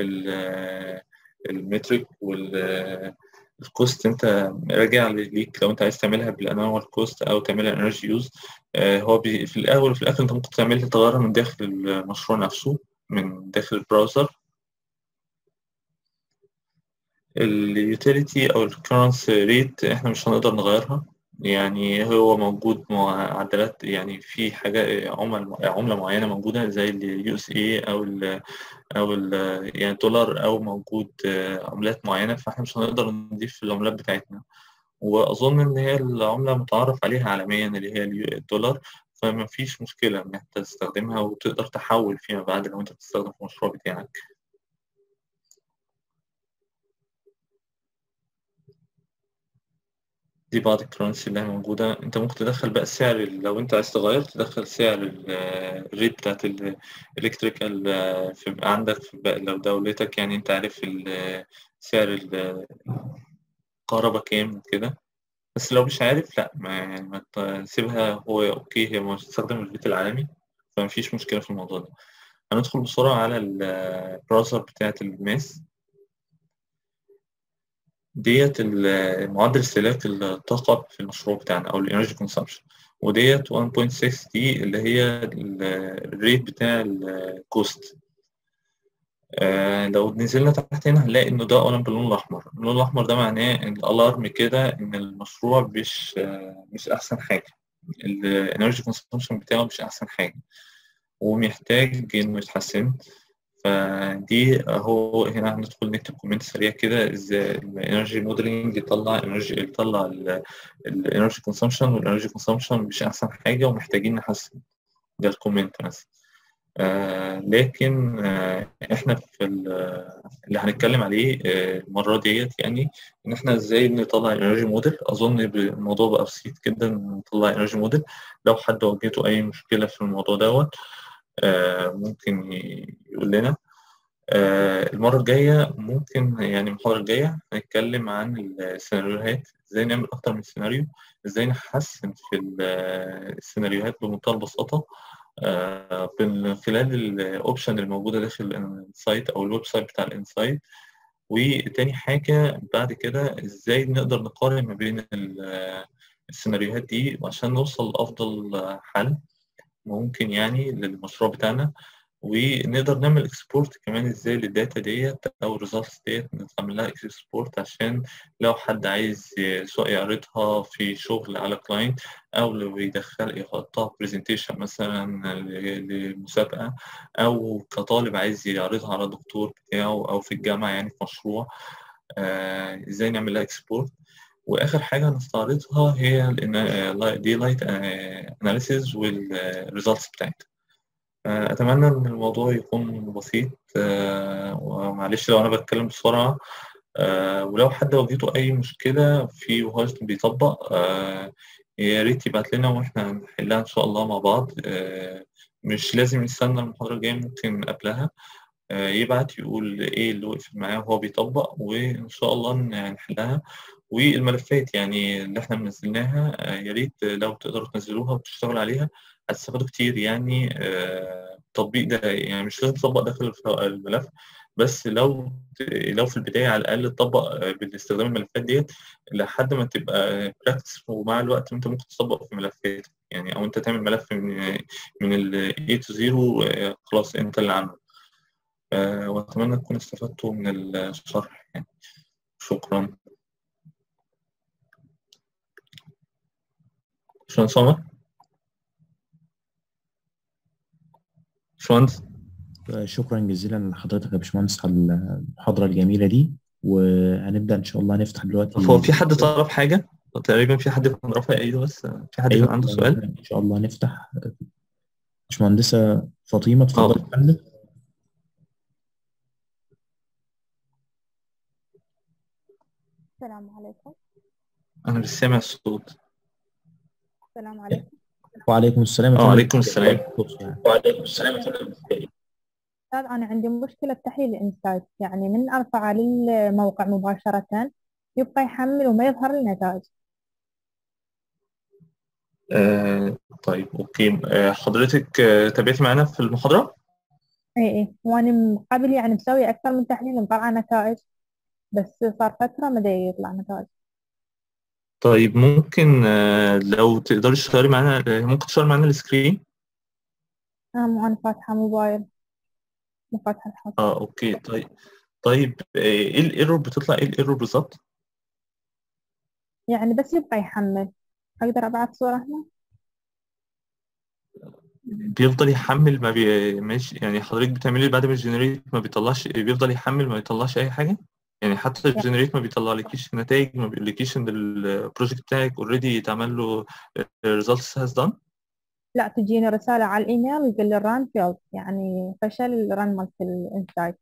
المترك والكوست انت راجع ليك لو انت عايز تعملها بالانوال كوست او تعملها انرجي يوز هو بي في الاول وفي الاخر انت ممكن تعملها تغيرها من داخل المشروع نفسه من داخل البراوزر اليوتيليتي او الكرنس ريت احنا مش هنقدر نغيرها يعني هو موجود معدلات يعني في حاجة عمل عملة معينة موجودة زي اليو اس اي أو ال أو ال يعني دولار أو موجود عملات معينة فاحنا مش هنقدر نضيف العملات بتاعتنا وأظن إن هي العملة متعارف عليها عالميا اللي هي الدولار فما فيش مشكلة إن أنت تستخدمها وتقدر تحول فيما بعد لو أنت بتستخدم في المشروع بتاعك. دي بعض الكرنسي اللي هي موجودة انت ممكن تدخل بقى السعر لو انت عايز تغير تدخل سعر الريت بتاعت الالكتريكال في عندك في لو دولتك يعني انت عارف سعر الكهرباء كام كده بس لو مش عارف لا ما يعني ما تسيبها هو اوكي هي بتستخدم الريت العالمي فمفيش مشكلة في الموضوع ده هندخل بسرعة على البراوزر بتاعت الماس ديت معدل استهلاك الطاقة في المشروع بتاعنا أو الانرجي كونسامشن وديت 1.6 دي اللي هي الريت بتاع الكوست آه لو نزلنا تحت هنا هنلاقي إنه ده قلم باللون الأحمر اللون الأحمر ده معناه إن الألارم كده إن المشروع مش آه مش أحسن حاجة الانرجي كونسامشن بتاعه مش أحسن حاجة ومحتاج إنه يتحسن فدي هو هنا هندخل نكتب كومنت سريع كده ازاي الانرجي موديلنج يطلع انرجي يطلع الانرجي كونسامشن والانرجي كونسامشن مش احسن حاجه ومحتاجين نحسن ده الكومنت مثلا آه لكن آه احنا في اللي هنتكلم عليه آه المرة ديت يعني ان احنا ازاي نطلع انرجي موديل اظن الموضوع بقى بسيط جدا نطلع انرجي موديل لو حد واجهته اي مشكلة في الموضوع دوت آه ممكن يقول لنا آه المرة الجاية ممكن يعني المحاضرة الجاية هنتكلم عن السيناريوهات ازاي نعمل اكتر من سيناريو ازاي نحسن في السيناريوهات بمنتهى البساطة آه من خلال الاوبشن الموجودة داخل الانسايت او الويب سايت بتاع الانسايت وتاني حاجة بعد كده ازاي نقدر نقارن ما بين السيناريوهات دي عشان نوصل لأفضل حل ممكن يعني للمشروع بتاعنا ونقدر نعمل اكسبورت كمان ازاي للداتا ديت او الريزلتس ديت نعمل لها اكسبورت عشان لو حد عايز سواء يعرضها في شغل على كلاينت او لو يدخل يحطها برزنتيشن مثلا لمسابقه او كطالب عايز يعرضها على دكتور بتاعه او في الجامعه يعني في مشروع آه ازاي نعمل لها اكسبورت واخر حاجه هنستعرضها هي دي لايت اناليسيز والريزلتس بتاعتها أتمنى إن الموضوع يكون بسيط ومعلش لو أنا بتكلم بسرعة ولو حد واجهته أي مشكلة في وهو بيطبق يا ريت يبعت لنا وإحنا هنحلها إن شاء الله مع بعض مش لازم يستنى المحاضرة الجاية ممكن قبلها يبعت يقول إيه اللي وقف معاه وهو بيطبق وإن شاء الله نحلها والملفات يعني اللي إحنا منزلناها يا ريت لو تقدروا تنزلوها وتشتغلوا عليها هتستفادوا كتير يعني التطبيق ده يعني مش لازم تطبق داخل الملف بس لو لو في البداية على الأقل تطبق باستخدام الملفات ديت لحد ما تبقى براكتس ومع الوقت أنت ممكن تطبق في ملفات يعني أو أنت تعمل ملف من من ال A to zero خلاص أنت اللي عامله وأتمنى تكونوا استفدتوا من الشرح يعني شكرا شكرا سمر باشمهندس شكرا جزيلا لحضرتك يا باشمهندس على المحاضرة الجميلة دي وهنبدأ إن شاء الله نفتح دلوقتي هو في حد طلب حاجة؟ تقريبا في حد كان رافع ايده بس في حد أيوة كان عنده سؤال؟ إن شاء الله نفتح باشمهندسة فاطمة اتفضلي يا فندم السلام عليكم أنا مش سامع الصوت السلام عليكم وعليكم السلام يا اه فندم. عليكم السلام يعني. وعليكم السلام يا فندم أستاذ أنا عندي مشكلة بتحليل الإنسايت يعني من أرفع للموقع مباشرة يبقى يحمل وما يظهر النتائج آه طيب اوكي آه حضرتك آه تابعتي معانا في المحاضرة؟ إي إي وأنا من قبل يعني مسوي أكثر من تحليل مطلعة نتائج بس صار فترة ما دا يطلع نتائج طيب ممكن آه لو تقدري تشتغلي معانا آه، ممكن تشتغلي معانا السكرين؟ أنا مو أنا فاتحة موبايل مو فاتحة الحاسوب اه اوكي طيب طيب آه، ايه الايرور بتطلع ايه الايرور بالظبط؟ يعني بس يبقى يحمل أقدر أبعث صورة هنا بيفضل يحمل ما بي... ماشي يعني حضرتك بتعملي بعد ما الجنريت ما بيطلعش بيفضل يحمل ما يطلعش اي حاجه يعني حتى الجنريت ما بيطلعلكيش نتائج ما بيقولكيش ان البروجكت بتاعك اوريدي اتعمل له results has done لا تجيني رسالة على الإيميل يقول لي الران فيلد يعني فشل الران مالت الإنسايت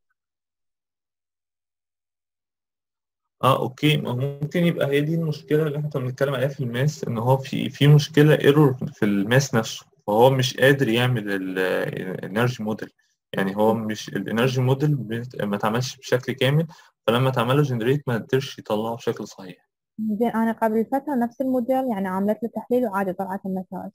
اه اوكي ما هو ممكن يبقى هي دي المشكله اللي احنا كنا بنتكلم عليها في الماس ان هو في في مشكله ايرور في الماس نفسه فهو مش قادر يعمل الانرجي موديل يعني هو مش الانرجي موديل ما اتعملش بشكل كامل فلما اتعمل له جنريت ما قدرش يطلعه بشكل صحيح زين أنا قبل فترة نفس الموديل يعني عملت له تحليل وعادي طلعت النتائج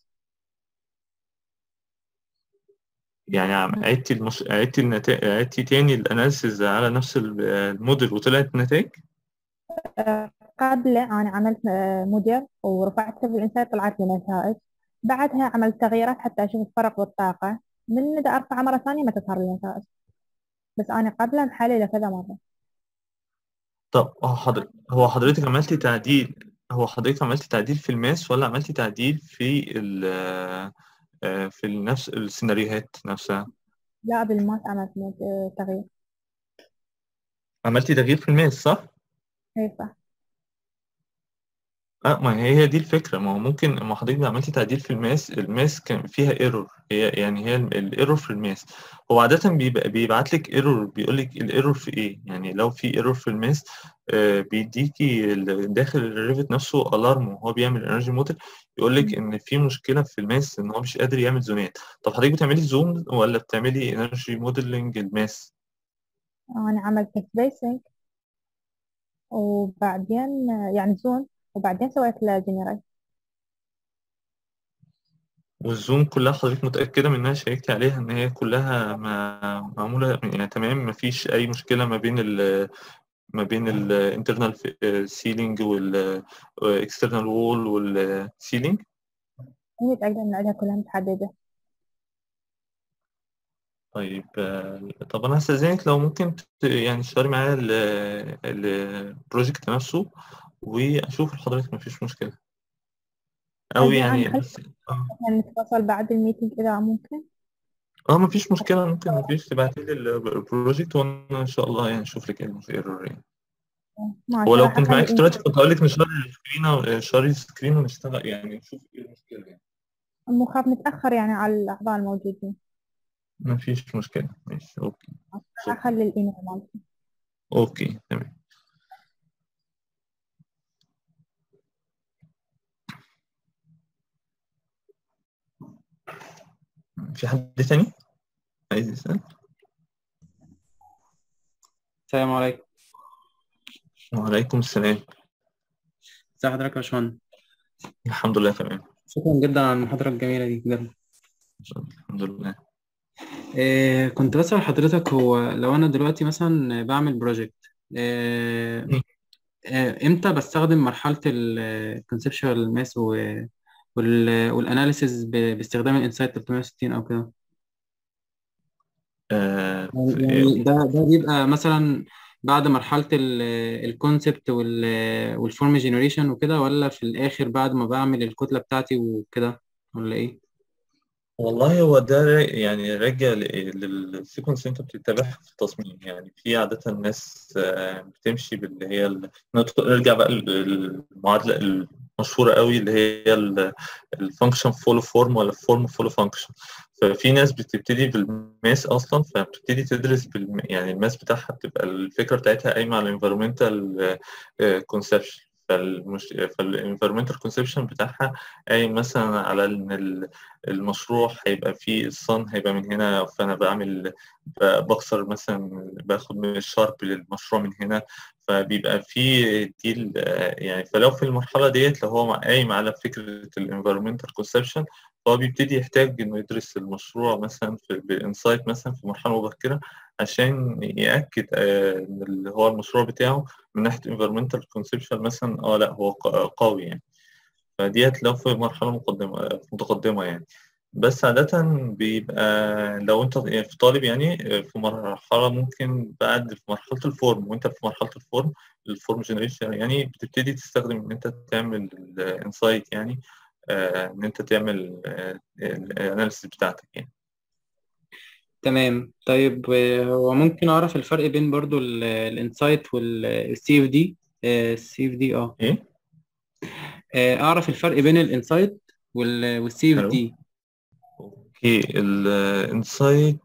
يعني عم- عدتي المش... عدتي النتائج عدتي تاني الاناليسيز على نفس ال- الموديل وطلعت النتائج آه، قبله أنا عملت آه، موديل ورفعته في الإنسايت طلعت لي نتائج بعدها عملت تغييرات حتى أشوف الفرق بالطاقة من إذا أرفع مرة ثانية ما تظهر لي نتائج بس أنا قبله محللة كذا مرة طب هو حضرتك هو حضرتك عملتي تعديل هو حضرتك عملتي تعديل في الماس ولا عملتي تعديل في ال آه، في نفس السيناريوهات نفسها لا بالماس عملت مود- آه، تغيير عملتي تغيير في الماس صح؟ إي صح اه ما هي هي دي الفكرة ما هو ممكن ما حضرتك عملتي تعديل في الماس الماس كان فيها ايرور هي يعني هي الايرور في الماس هو عادة بيبقى بيبعت لك ايرور بيقول لك الايرور في ايه يعني لو في ايرور في الماس آه بيديكي ال- داخل الريفت نفسه الارم وهو بيعمل انرجي موديل يقول لك ان في مشكلة في الماس ان هو مش قادر يعمل زونات طب حضرتك بتعملي زوم ولا بتعملي انرجي موديلنج الماس أنا عملت سبيسنج وبعدين يعني زون وبعدين سويت له جنريت والزوم كلها حضرتك متأكدة من إنها شيكتي عليها إن هي كلها ما- معمولة يعني تمام مفيش أي مشكلة ما بين ال ما بين ال internal ceiling وال external wall وال ceiling هي متأكدة إن عندها كلها متحددة طيب آه، طب أنا هستأذنك لو ممكن ت- يعني تشتغلي معايا البروجكت نفسه وأشوف لحضرتك مفيش مشكلة أو زين يعني أنا بس آه. نتواصل بعد الميتنج إذا ممكن اه مفيش مشكلة ممكن مفيش تبعتي لي البروجكت وانا ان شاء الله يعني اشوف لك ايه الايرور يعني ماشي ولو راح كنت أخلي معاك دلوقتي الإنترنت كنت هقول لك نشار السكرين شاري السكرين ونشتغل يعني نشوف ايه المشكلة يعني مخاف نتأخر يعني على الأعضاء الموجودين مفيش مشكلة ماشي اوكي راح شكرا أخلي الإيميل مالتي اوكي تمام في حد تاني عايز يسأل السلام عليكم وعليكم السلام ازي حضرتك يا باشمهندس الحمد لله تمام شكرا جدا على المحاضرة الجميلة دي بجد الحمد لله إيه كنت بسأل حضرتك هو لو أنا دلوقتي مثلا بعمل بروجكت إيه مم. إيه إمتى بستخدم مرحلة الكونسبشوال ماس والأناليسيز باستخدام الإنسايت 360 أو كده آه يعني في- يعني ده ده بيبقى مثلا بعد مرحلة الكونسبت والفورم جينيريشن وكده ولا في الآخر بعد ما بعمل الكتلة بتاعتي وكده ولا إيه؟ والله هو ده را- يعني راجع للسيكونس اللي انت بتتبعها في التصميم يعني في عادة الناس آه، بتمشي باللي هي ال- نرجع بقى للمعادلة المشهورة قوي اللي هي الفانكشن فولو فورم ولا فورم فولو فانكشن ففي ناس بتبتدي بالماس اصلا فبتبتدي تدرس بالم... يعني الماس بتاعها بتبقى الفكرة بتاعتها قايمة على الانفيرمنتال كونسبشن فالمش... فالانفيرمنتال كونسبشن بتاعها قايم مثلا على ان ال- المشروع هيبقى فيه الصن هيبقى من هنا فانا بعمل ب- بكسر مثلا باخد من الشارب للمشروع من هنا فبيبقى فيه دي ال- يعني فلو في المرحله ديت لو هو قايم على فكره الانفيرمنتال كونسبشن فهو بيبتدي يحتاج انه يدرس المشروع مثلا في بانسايت مثلا في مرحله مبكره عشان ياكد آه، ان اللي هو المشروع بتاعه من ناحيه انفيرمنتال كونسبشن مثلا اه لا هو ق- قوي يعني فديت لو في مرحلة مقدمة متقدمة يعني بس عادة بيبقى لو أنت يعني في طالب يعني في مرحلة ممكن بعد في مرحلة الفورم وأنت في مرحلة الفورم الفورم جنريشن يعني بتبتدي تستخدم إن أنت تعمل الانسايت يعني آه، إن أنت تعمل الأناليسيس بتاعتك يعني تمام طيب آه، هو ممكن أعرف الفرق بين برضو الانسايت والسي اف دي السي اف دي اه إيه؟ آه، أعرف الفرق بين الانسايت والسي اف حلو. دي اوكي الانسايت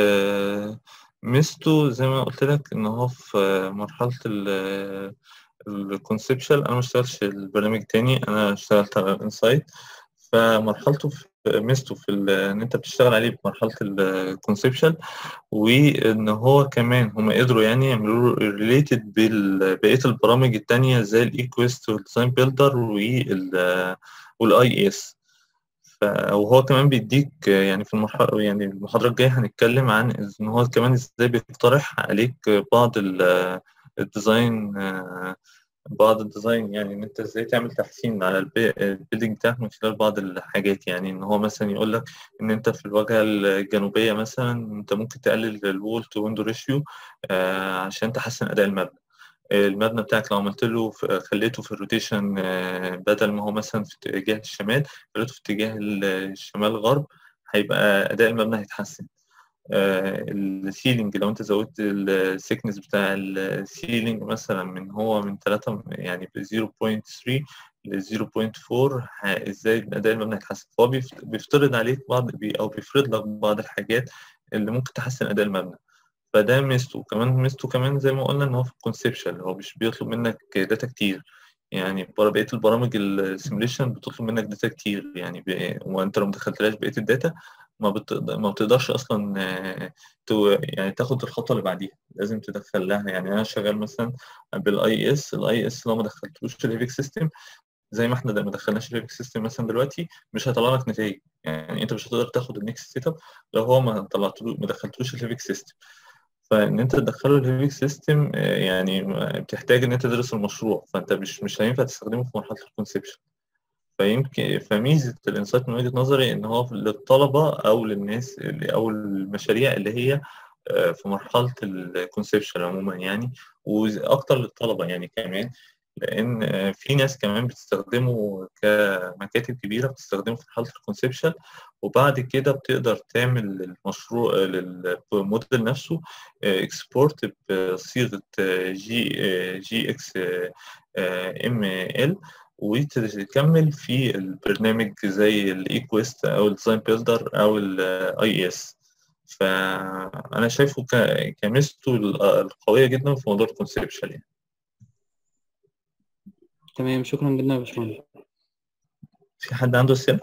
ميزته زي ما قلت لك ان هو في مرحله الكونسبشن انا ما اشتغلتش البرنامج تاني انا اشتغلت على الانسايت فمرحلته في ميزته في ال- ان انت بتشتغل عليه بمرحله الكونسبشن وان هو كمان هم قدروا يعني يعملوا ريليتد ببقيه البرامج التانية زي الايكويست والديزاين بيلدر والاي اس ف... وهو كمان بيديك يعني في المحاضرة يعني المحاضرة الجاية هنتكلم عن إن هو كمان إزاي بيقترح عليك بعض ال- الديزاين بعض الديزاين يعني إن أنت إزاي تعمل تحسين على البي- البيلدينج بتاعك من خلال بعض الحاجات يعني إن هو مثلا يقول لك إن أنت في الواجهة الجنوبية مثلا أنت ممكن تقلل الوول تو ويندو ريشيو عشان تحسن أداء المبنى المبنى بتاعك لو عملت له في- خليته في الروتيشن بدل ما هو مثلا في اتجاه الشمال خليته في اتجاه ال- الشمال غرب هيبقى أداء المبنى هيتحسن السيلينج لو انت زودت السيكنس بتاع السيلينج مثلا من هو من 3 يعني ب 0.3 ل 0.4 ه- ازاي اداء المبنى يتحسن فهو بيف- بيفترض عليك بعض بي او بيفرض لك بعض الحاجات اللي ممكن تحسن اداء المبنى فده ميزته كمان ميزته كمان زي ما قلنا ان هو في الكونسبشن هو مش بيطلب منك داتا كتير يعني برا بقيه البرامج السيموليشن بتطلب منك داتا كتير يعني ب... وانت لو ما دخلتلاش بقيه الداتا ما بتقدر ما بتقدرش اصلا آه، تو... يعني تاخد الخطوه اللي بعديها لازم تدخل لها يعني انا شغال مثلا بالاي اس الاي اس لو ما دخلتلوش الهيفيك سيستم زي ما احنا ما دخلناش الهيفيك سيستم مثلا دلوقتي مش هيطلع لك نتائج يعني انت مش هتقدر تاخد النكست سيت اب لو هو ما طلعتلوش ما دخلتلوش الهيفيك سيستم فان انت تدخله الهيفيك سيستم يعني بتحتاج ان انت تدرس المشروع فانت مش مش هينفع تستخدمه في مرحله الكونسبشن فيمكن فميزه الانسايت من وجهه نظري ان هو للطلبه او للناس اللي او المشاريع اللي هي آه، في مرحله الكونسبشن عموما يعني واكتر للطلبه يعني كمان لان آه، في ناس كمان بتستخدمه كمكاتب كبيره بتستخدمه في مرحله الكونسبشن وبعد كده بتقدر تعمل المشروع للموديل نفسه اكسبورت بصيغه جي جي اكس ام ال وتكمل في البرنامج زي الايكويست او الديزاين بيلدر او الاي اس فانا شايفه ك- كميزته القويه جدا في موضوع الكونسبشن يعني تمام شكرا جدا يا باشمهندس في حد عنده اسئله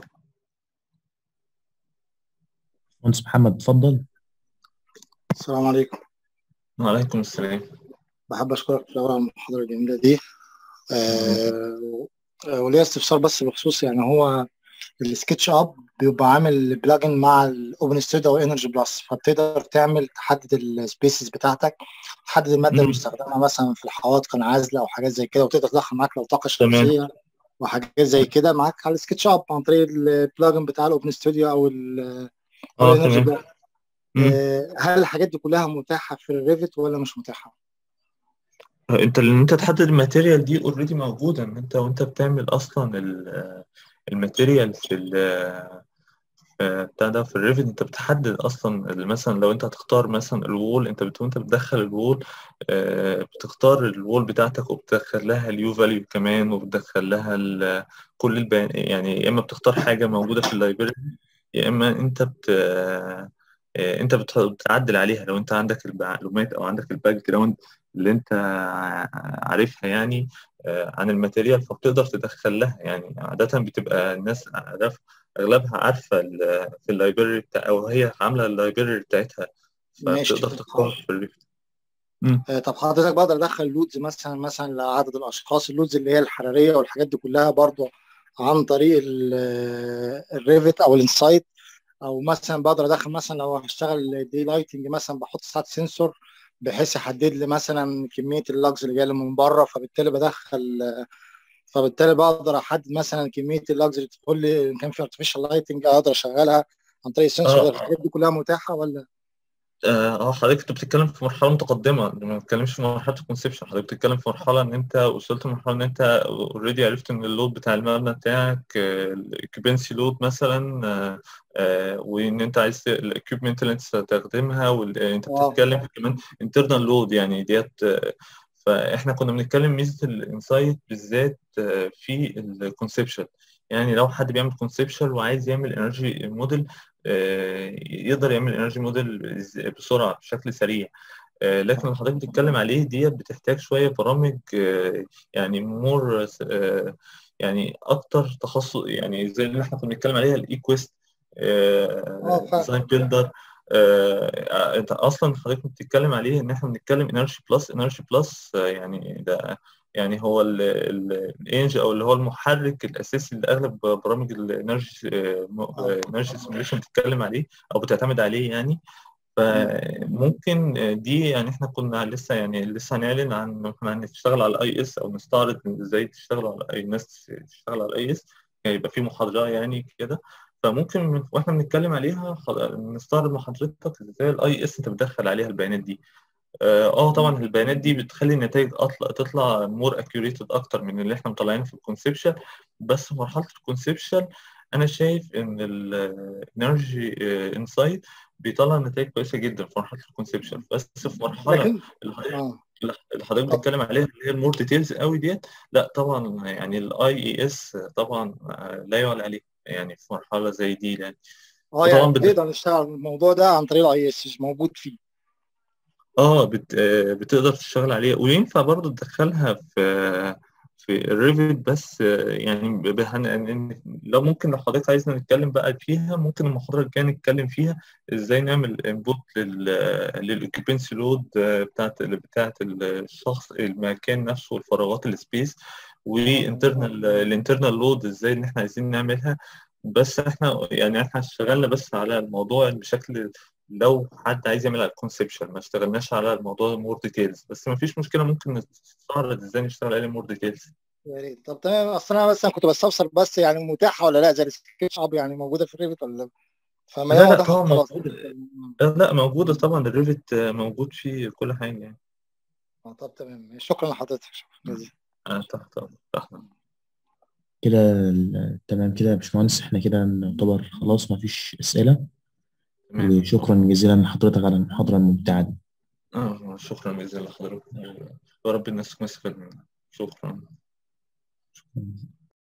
مهندس محمد اتفضل السلام عليكم وعليكم السلام بحب أشكرك في الأول على المحاضرة الجميلة دي آه وليا استفسار بس بخصوص يعني هو السكتش اب بيبقى عامل بلجن مع الاوبن ستوديو او انرجي بلس فبتقدر تعمل تحدد السبيسز بتاعتك تحدد الماده مم. المستخدمه مثلا في الحوائط العازله او حاجات زي كده وتقدر تدخل معاك لو طاقه تمام. شمسيه وحاجات زي كده معاك على السكتش اب عن طريق البلجن بتاع الاوبن ستوديو او ال أو اه الانرجي تمام بلس مم. آه، هل الحاجات دي كلها متاحه في الريفت ولا مش متاحه؟ انت اللي انت تحدد الماتيريال دي اوريدي موجوده ان انت وانت بتعمل اصلا ال- الماتيريال في ال- في بتاع ده في الريفت انت بتحدد اصلا ال- مثلا لو انت هتختار مثلا الوول انت بت... وانت بتدخل الوول آه، بتختار الوول بتاعتك وبتدخل لها اليو فاليو كمان وبتدخل لها ال... كل البيان يعني يا اما بتختار حاجه موجوده في اللايبرري يا اما انت بت آه، انت بت- بتعدل عليها لو انت عندك المعلومات او عندك الباك جراوند اللي انت ع- عارفها يعني آه، عن الماتيريال فبتقدر تدخل لها يعني عادة بتبقى الناس عارف اغلبها عارفة ال- في اللايبرري بتاع او هي عاملة اللايبرري بتاعتها ماشي فبتقدر تختار في الريفت مم. آه، طب حضرتك بقدر ادخل لودز مثلا مثلا لعدد الاشخاص اللودز اللي هي الحراريه والحاجات دي كلها برضو عن طريق ال- آه، الريفت او الانسايت او مثلا بقدر ادخل مثلا لو هشتغل دي لايتنج مثلا بحط ساعه سنسور بحيث يحدد لي مثلا كميه اللجز اللي جايه لي من بره فبالتالي بدخل آه، فبالتالي بقدر احدد مثلا كميه اللجز اللي تدخل لي ان كان في ارتفيشال لايتنج اقدر اشغلها عن طريق السنسور اه ده الحاجات دي كلها متاحه ولا اه آه، حضرتك انت بتتكلم في مرحله متقدمه ما بتتكلمش في مرحله الكونسبشن حضرتك بتتكلم في مرحله ان انت وصلت لمرحله ان انت اوريدي عرفت ان اللود بتاع المبنى بتاعك الاكيوبنسي لود مثلا آه، آه، وان انت عايز الاكيوبمنت اللي انت تستخدمها وانت واو. بتتكلم في كمان انترنال لود يعني ديت آه، فاحنا كنا بنتكلم ميزه الانسايت بالذات آه، في الكونسبشن يعني لو حد بيعمل كونسبشن وعايز يعمل انرجي موديل يقدر يعمل انرجي موديل بسرعه بشكل سريع آه، لكن اللي حضرتك بتتكلم عليه ديت بتحتاج شويه برامج آه، يعني مور يعني اكتر تخصص يعني زي اللي احنا كنا بنتكلم عليها الايكويست اه فعلا ديزاين بيلدر انت اصلا حضرتك بتتكلم عليه ان احنا بنتكلم انرجي بلس انرجي بلس يعني ده يعني هو الانج او اللي هو المحرك الاساسي اللي اغلب برامج الانرجي انرجي سيميوليشن بتتكلم عليه او بتعتمد عليه يعني فممكن دي يعني احنا كنا لسه يعني لسه هنعلن عن إن احنا هنشتغل على الاي اس او نستعرض ازاي تشتغل على اي ناس تشتغل على الاي اس هيبقى في محاضرة يعني كده فممكن من- واحنا بنتكلم عليها خل- نستعرض مع حضرتك ازاي الاي اس انت بتدخل عليها البيانات دي اه آه، طبعا البيانات دي بتخلي النتائج اطلع تطلع مور اكيوريتد اكتر من اللي احنا مطلعينه في الكونسبشن بس في مرحله الكونسبشن انا شايف ان الانرجي انسايت بيطلع نتائج كويسه جدا في مرحله الكونسبشن بس في مرحله لكن الهاير اه اللي حضرتك بتتكلم عليها اللي هي المور ديتيلز قوي ديت لا طبعا يعني الاي اي اس طبعا آه، لا يعلى عليه يعني في مرحله زي دي يعني اه وطبعا يعني بت- نقدر نشتغل على الموضوع ده عن طريق الاي اس موجود فيه اه بت... آه، بتقدر تشتغل عليها وينفع برضو تدخلها في في الريفت بس آه، يعني ب- بهن... إن- لو ممكن لو حضرتك عايزنا نتكلم بقى فيها ممكن المحاضرة الجاية نتكلم فيها ازاي نعمل انبوت لل للاوكيبنسي لود بتاعت بتاعت الشخص المكان نفسه والفراغات السبيس وانترنال الانترنال لود ازاي ان احنا عايزين نعملها بس احنا يعني احنا اشتغلنا بس على الموضوع بشكل لو حد عايز يعمل على الكونسبشن ما اشتغلناش على الموضوع مور ديتيلز بس ما فيش مشكله ممكن نستعرض ازاي نشتغل عليه مور ديتيلز يا ريت طب تمام اصل انا بس انا كنت بستفسر بس يعني متاحه ولا لا زي السكتش اب يعني موجوده في الريفت ولا لا فما لا هي لا متاحه طبعا خلاص موجوده لا لا موجوده طبعا الريفت موجود فيه كل حاجه يعني آه، طب تمام شكرا لحضرتك شكرا جزيلا آه، تحت تحت كده ال- تمام كده يا باشمهندس احنا كده نعتبر خلاص مفيش أسئلة تمام وشكرا جزيلا لحضرتك على المحاضرة الممتعة دي آه شكرا جزيلا لحضرتك ورب الناس تكون استفاد منها شكرا شكرا